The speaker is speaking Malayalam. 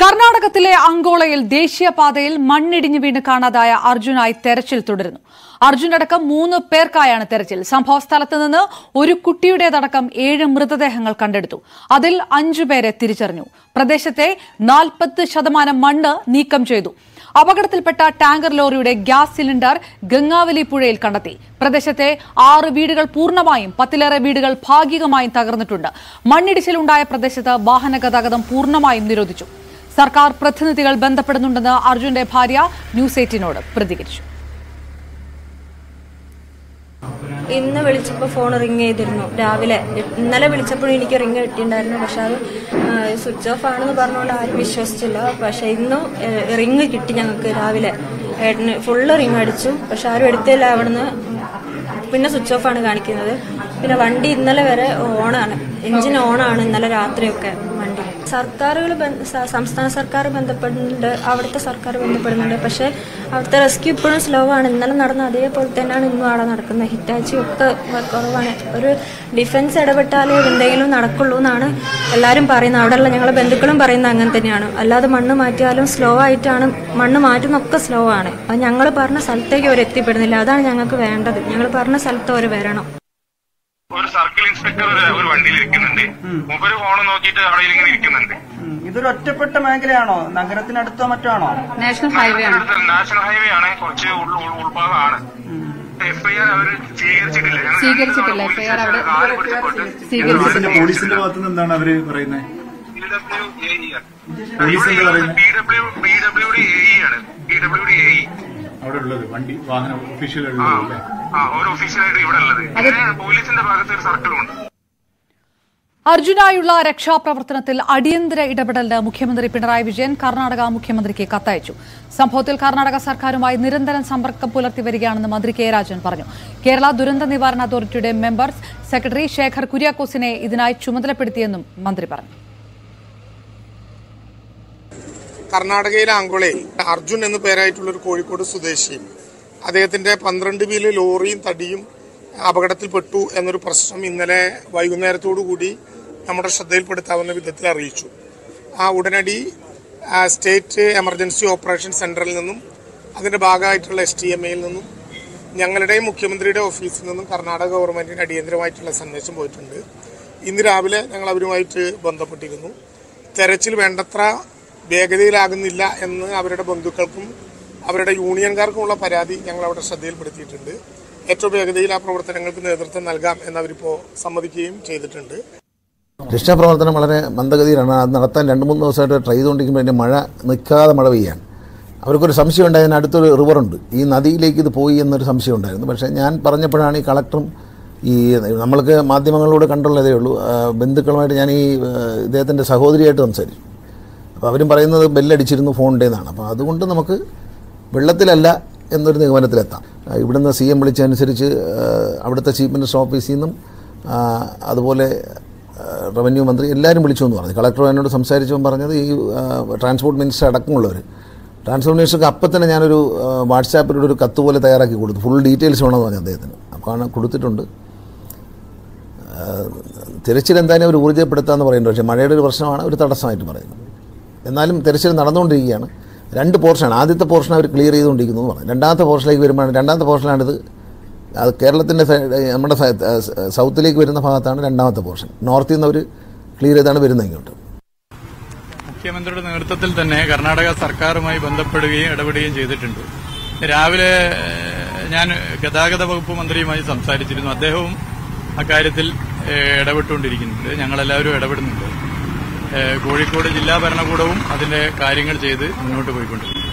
കർണാടകത്തിലെ അങ്കോളയിൽ ദേശീയപാതയിൽ മണ്ണിടിഞ്ഞു വീണ് കാണാതായ അർജുനായി തെരച്ചിൽ തുടരുന്നു അർജുനടക്കം മൂന്ന് പേർക്കായാണ് തെരച്ചിൽ സംഭവ സ്ഥലത്ത് നിന്ന് ഒരു കുട്ടിയുടേതടക്കം ഏഴ് മൃതദേഹങ്ങൾ കണ്ടെടുത്തു അതിൽ അഞ്ചുപേരെ തിരിച്ചറിഞ്ഞു പ്രദേശത്തെ നാൽപ്പത് ശതമാനം മണ്ണ് നീക്കം ചെയ്തു അപകടത്തിൽപ്പെട്ട ടാങ്കർ ലോറിയുടെ ഗ്യാസ് സിലിണ്ടർ ഗംഗാവലി പുഴയിൽ കണ്ടെത്തി പ്രദേശത്തെ ആറ് വീടുകൾ പൂർണ്ണമായും പത്തിലേറെ വീടുകൾ ഭാഗികമായും തകർന്നിട്ടുണ്ട് മണ്ണിടിച്ചിലുണ്ടായ പ്രദേശത്ത് വാഹന ഗതാഗതം പൂർണ്ണമായും നിരോധിച്ചു സർക്കാർ പ്രതിനിധികൾ ബന്ധപ്പെടുന്നുണ്ടെന്ന് അർജുന്റെ ഭാര്യ ന്യൂസ് എയ്റ്റീനോട് പ്രതികരിച്ചു ഇന്ന് വിളിച്ചപ്പോൾ ഫോൺ റിങ് ചെയ്തിരുന്നു രാവിലെ ഇന്നലെ വിളിച്ചപ്പോഴും എനിക്ക് റിങ് കിട്ടിയിട്ടുണ്ടായിരുന്നു പക്ഷെ അത് സ്വിച്ച് ഓഫ് ആണെന്ന് പറഞ്ഞുകൊണ്ട് ആരും വിശ്വസിച്ചില്ല പക്ഷെ ഇന്നും റിങ് കിട്ടി ഞങ്ങൾക്ക് രാവിലെ ഏട്ടന് ഫുള്ള് റിങ് അടിച്ചു പക്ഷെ ആരും എടുത്തില്ല അവിടുന്ന് പിന്നെ സ്വിച്ച് ഓഫ് ആണ് കാണിക്കുന്നത് പിന്നെ വണ്ടി ഇന്നലെ വരെ ഓണാണ് എഞ്ചിൻ ഓണാണ് ഇന്നലെ രാത്രിയൊക്കെ വണ്ടി സർക്കാരുകൾ സംസ്ഥാന സർക്കാർ ബന്ധപ്പെടുന്നുണ്ട് അവിടുത്തെ സർക്കാർ ബന്ധപ്പെടുന്നുണ്ട് പക്ഷേ അവിടുത്തെ റെസ്ക്യൂ ഇപ്പോഴും സ്ലോ ആണ് ഇന്നലെ നടന്ന അതേപോലെ തന്നെയാണ് ഇന്നും അവിടെ നടക്കുന്നത് ഹിറ്റാച്ചി ഒക്കെ കുറവാണ് ഒരു ഡിഫൻസ് ഇടപെട്ടാലേ എന്തെങ്കിലും നടക്കുള്ളൂ എന്നാണ് എല്ലാവരും പറയുന്നത് അവിടെയുള്ള ഞങ്ങളെ ബന്ധുക്കളും പറയുന്നത് അങ്ങനെ തന്നെയാണ് അല്ലാതെ മണ്ണ് മാറ്റിയാലും സ്ലോ ആയിട്ടാണ് മണ്ണ് മാറ്റുന്നൊക്കെ സ്ലോ ആണ് അത് ഞങ്ങൾ പറഞ്ഞ സ്ഥലത്തേക്ക് അവർ എത്തിപ്പെടുന്നില്ല അതാണ് ഞങ്ങൾക്ക് വേണ്ടത് ഞങ്ങൾ പറഞ്ഞ സ്ഥലത്ത് അവർ വരണം ഒരു സർക്കിൾ ഇൻസ്പെക്ടർ ഒരു ഒരു വണ്ടിയിൽ ഇരിക്കുന്നുണ്ട് മൂപ്പര് ഫോൺ നോക്കിയിട്ട് അവിടെ ഇങ്ങനെ ഇരിക്കുന്നുണ്ട് ഉം. ഇതൊരു ഒറ്റപ്പെട്ട മേഖലയാണോ നഗരത്തിനടുത്തോ മറ്റോ ആണോ നാഷണൽ ഹൈവേ ആണ് അടുത്ത് നാഷണൽ ഹൈവേ ആണ് കുറച്ച് ഉൾ- ഉൾ- ഉൾഭാഗമാണ് എഫ്ഐആർ അവർ സ്വീകരിച്ചിട്ടില്ല ഞങ്ങൾ സ്വീകരിച്ചിട്ടില്ല. പോലീസ് FIR അവിടെ സ്റ്റേഷനിൽ ആളെ പിടിച്ചിട്ട് സ്വീകരിച്ചിട്ടില്ല. പോലീസിന്റെ ഭാഗത്തു നിന്ന് എന്താണ് അവര് പറയുന്നത് PWAE. പോലീസ് എന്താ ഇവിടെ പറയുന്നത്? PW PWD AE ആണ് PWD AE. അവിടെ ഉള്ളത് വണ്ടി വാഹന ഒഫീഷ്യൽ ആ ഉള്ളത് അല്ലേ ആ ഒരു ഒഫീഷ്യലായിട്ട് ഇവിടെ ഉള്ളത് പിന്നെ പോലീസിന്റെ ഭാഗത്ത് ഒരു സർക്കിളും ഉണ്ട് അർജുനായുള്ള രക്ഷാപ്രവർത്തനത്തിൽ അടിയന്തര ഇടപെടലിന് മുഖ്യമന്ത്രി പിണറായി വിജയൻ കർണാടക മുഖ്യമന്ത്രിക്ക് കത്തയച്ചു സംഭവത്തിൽ കർണാടക സർക്കാരുമായി നിരന്തരം സമ്പർക്കം പുലർത്തി വരികയാണെന്ന് മന്ത്രി കെ രാജൻ പറഞ്ഞു കേരള ദുരന്ത നിവാരണ അതോറിറ്റിയുടെ മെമ്പർ സെക്രട്ടറി ശേഖർ കുര്യാക്കോസിനെ ഇതിനായി ചുമതലപ്പെടുത്തിയെന്നും മന്ത്രി പറഞ്ഞു കർണാടകയിലെ അങ്കുളയിൽ അർജുൻ എന്നു പേരായിട്ടുള്ള ഒരു കോഴിക്കോട് സ്വദേശി അദ്ദേഹത്തിന്റെ പന്ത്രണ്ട് വീല് ലോറിയും തടിയും അപകടത്തിൽപ്പെട്ടു എന്നൊരു പ്രശ്നം ഇന്നലെ വൈകുന്നേരത്തോടു കൂടി നമ്മുടെ ശ്രദ്ധയിൽപ്പെടുത്താവുന്ന വിധത്തിൽ അറിയിച്ചു ആ ഉടനടി ആ, സ്റ്റേറ്റ് എമർജൻസി ഓപ്പറേഷൻ സെന്ററിൽ നിന്നും അതിന്റെ ഭാഗമായിട്ടുള്ള എസ് ടി എം എയിൽ നിന്നും ഞങ്ങളുടെയും മുഖ്യമന്ത്രിയുടെ ഓഫീസിൽ നിന്നും കർണാടക ഗവൺമെന്റിന് അടിയന്തരമായിട്ടുള്ള സന്ദേശം പോയിട്ടുണ്ട് ഇന്ന് രാവിലെ ഞങ്ങൾ അവരുമായിട്ട് ബന്ധപ്പെട്ടിരുന്നു തെരച്ചിൽ വേണ്ടത്ര വേഗതയിലാകുന്നില്ല എന്ന് അവരുടെ ബന്ധുക്കൾക്കും അവരുടെ യൂണിയൻകാർക്കുമുള്ള പരാതി ഞങ്ങൾ അവിടെ ശ്രദ്ധയിൽപ്പെടുത്തിയിട്ടുണ്ട് ഏറ്റവും വേഗതയിൽ ആ പ്രവർത്തനങ്ങൾക്ക് നേതൃത്വം നൽകാം എന്ന് അവരിപ്പോൾ സമ്മതിക്കുകയും ചെയ്തിട്ടുണ്ട് രക്ഷാപ്രവർത്തനം വളരെ മന്ദഗതിയിലാണ് അത് നടത്താൻ രണ്ട് മൂന്ന് ദിവസമായിട്ട് ട്രൈ ചെയ്തുകൊണ്ടിരിക്കുമ്പോൾ അതിൻ്റെ മഴ നിൽക്കാതെ മഴ പെയ്യാണ് അവർക്കൊരു സംശയം ഉണ്ടായതിന് അടുത്തൊരു റിവറുണ്ട് ഈ നദിയിലേക്ക് ഇത് പോയി എന്നൊരു സംശയം ഉണ്ടായിരുന്നു പക്ഷേ ഞാൻ പറഞ്ഞപ്പോഴാണ് ഈ കളക്ടറും ഈ നമ്മൾക്ക് മാധ്യമങ്ങളിലൂടെ കണ്ടുള്ളതേ ഉള്ളൂ ആ, ബന്ധുക്കളുമായിട്ട് ഞാൻ ഈ ആ, ഇദ്ദേഹത്തിൻ്റെ സഹോദരിയായിട്ട് സംസാരിച്ചു അപ്പോൾ അവരും പറയുന്നത് ബെല്ലടിച്ചിരുന്നു ഫോണിൻ്റെ എന്നാണ് അപ്പോൾ അതുകൊണ്ട് നമുക്ക് വെള്ളത്തിലല്ല എന്നൊരു നിഗമനത്തിലെത്താം ആ, ഇവിടുന്ന് സി എം വിളിച്ചനുസരിച്ച് ആ, അവിടുത്തെ ചീഫ് മിനിസ്റ്റർ ഓഫീസിൽ നിന്നും ആ, അതുപോലെ ആ, റവന്യൂ മന്ത്രി എല്ലാവരും വിളിച്ചു എന്ന് പറഞ്ഞു കളക്ടർ എന്നോട് സംസാരിച്ചപ്പോൾ പറഞ്ഞത് ഈ ആ, ട്രാൻസ്പോർട്ട് മിനിസ്റ്റർ അടക്കമുള്ളവർ ട്രാൻസ്പോർട്ട് മിനിസ്റ്റർക്ക് അപ്പം തന്നെ ഞാനൊരു ആ, വാട്സാപ്പിലൂടെ ഒരു കത്ത് പോലെ തയ്യാറാക്കി കൊടുത്തു ഫുൾ ഡീറ്റെയിൽസ് വേണമെന്ന് പറഞ്ഞു അദ്ദേഹത്തിന് അപ്പോൾ ആണ് കൊടുത്തിട്ടുണ്ട് ആ, തിരച്ചിൽ എന്തായാലും അവർ ഊർജ്ജപ്പെടുത്താമെന്ന് പറയുന്നുണ്ട് പക്ഷേ മഴയുടെ ഒരു പ്രശ്നമാണ് ഒരു തടസ്സമായിട്ട് പറയുന്നത് എന്നാലും തിരച്ചിൽ നടന്നുകൊണ്ടിരിക്കുകയാണ് രണ്ട് പോർഷനാണ് ആദ്യത്തെ പോർഷൻ അവർ ക്ലിയർ ചെയ്തുകൊണ്ടിരിക്കുന്നു എന്ന് പറഞ്ഞു രണ്ടാമത്തെ പോർഷനിലേക്ക് വരുമ്പോഴാണ് രണ്ടാമത്തെ പോർഷനാണിത് അത് കേരളത്തിൻ്റെ സൈഡ് നമ്മുടെ സൈ- ആ, സൗത്തിലേക്ക് വരുന്ന ഭാഗത്താണ് രണ്ടാമത്തെ പോർഷൻ നോർത്തിൽ നിന്ന് അവർ ക്ലിയർ ചെയ്താണ് വരുന്നത് ഇങ്ങോട്ട് മുഖ്യമന്ത്രിയുടെ നേതൃത്വത്തിൽ തന്നെ കർണാടക സർക്കാരുമായി ബന്ധപ്പെടുകയും ഇടപെടുകയും ചെയ്തിട്ടുണ്ട് രാവിലെ ഏഹ്, ഞാൻ ഗതാഗത വകുപ്പ് മന്ത്രിയുമായി സംസാരിച്ചിരുന്നു അദ്ദേഹവും അക്കാര്യത്തിൽ ഏഹ്, ഇടപെട്ടുകൊണ്ടിരിക്കുന്നുണ്ട് ഞങ്ങളെല്ലാവരും ഇടപെടുന്നുണ്ട് ഏഹ്, കോഴിക്കോട് ജില്ലാ ഭരണകൂടവും അതിന്റെ കാര്യങ്ങൾ ചെയ്ത് മുന്നോട്ട് പോയിക്കൊണ്ടിരിക്കുന്നു